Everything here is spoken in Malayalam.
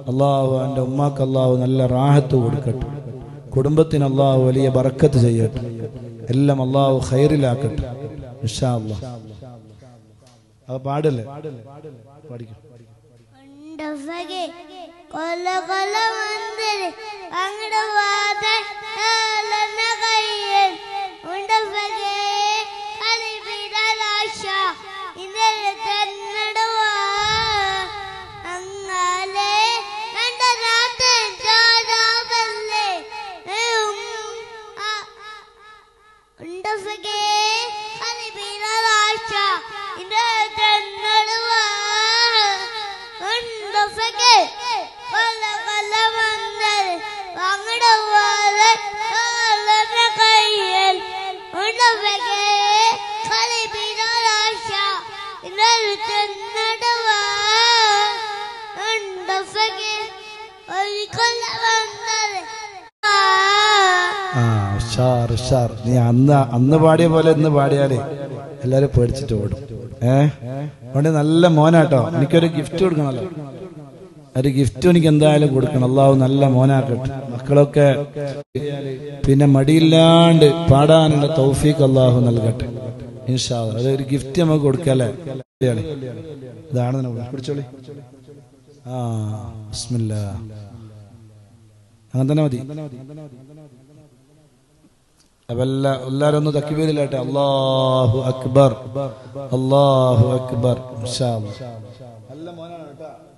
അള്ളാഹു എൻ്റെ ഉമ്മാക്ക് അള്ളാഹു നല്ല റാഹത്ത് കൊടുക്കട്ടെ കുടുംബത്തിന് അള്ളാഹു വലിയ ബറക്കത്ത് ചെയ്യട്ടെ എല്ലാം അള്ളാഹു ഖൈറിലാക്കട്ടെ ഇൻഷാ അള്ളാഹ് അത് പാടല്ലേ പഠിക്കും ഉണ്ടഫകെ കൊല കൊല മന്ദിര് അങ്ങടെ വാത കാലന കയ്യൻ ഉണ്ടഫകെ കളിപിടാശ ഇന്നലെ തന്നടുവാ അങ്ങാലെ കണ്ട രാത്രി ചാടാവല്ലേ ഉണ്ടഫകെ കളിപിടാശ ഇന്നലെ തന്നടുവാ ഉണ്ടഫകെ കൊല കൊല മന്ദിര് അങ്ങടെ വാത കാലന കയ്യൻ ഉണ്ടഫകെ കളിപിടാശ ഇന്നലെ തന്നടുവാ ഉണ്ടഫകെ ഒരു കൊല മന്ദിര് ആ ഉഷാർ ഉഷാർ നീ അന്ന് അന്ന് പാടിയ പോലെ ഇന്ന് പാടിയാലേ എല്ലാരും പേടിച്ചിട്ട് ഓടും ഏ അതുകൊണ്ട് നല്ല മോനാട്ടോ എനിക്കൊരു ഗിഫ്റ്റ് കൊടുക്കണല്ലോ ഒരു ഗിഫ്റ്റ് എനിക്ക് എന്തായാലും കൊടുക്കണം അള്ളാഹു നല്ല മോനാക്കട്ടെ മക്കളൊക്കെ പിന്നെ മടിയില്ലാണ്ട് പാടാനുള്ള തൗഫീഖ് അള്ളാഹു നൽകട്ടെ ഇൻഷാ അല്ലാ. അതൊരു ഗിഫ്റ്റ് നമുക്ക് കൊടുക്കല്ലേ ഇതാണ് നമുക്ക് പിടിച്ചോളി ആ ബിസ്മില്ലാ അങ്ങനെ തന്നെ മതി അപ്പൊ എല്ലാ എല്ലാരും ഒന്ന് തക്കിബീരിലാട്ടെ അള്ളാഹു അക്ബർ അള്ളാഹു അക്ബർ ഇൻഷാ അല്ലാ. നല്ല മോനാണ് കേട്ടോ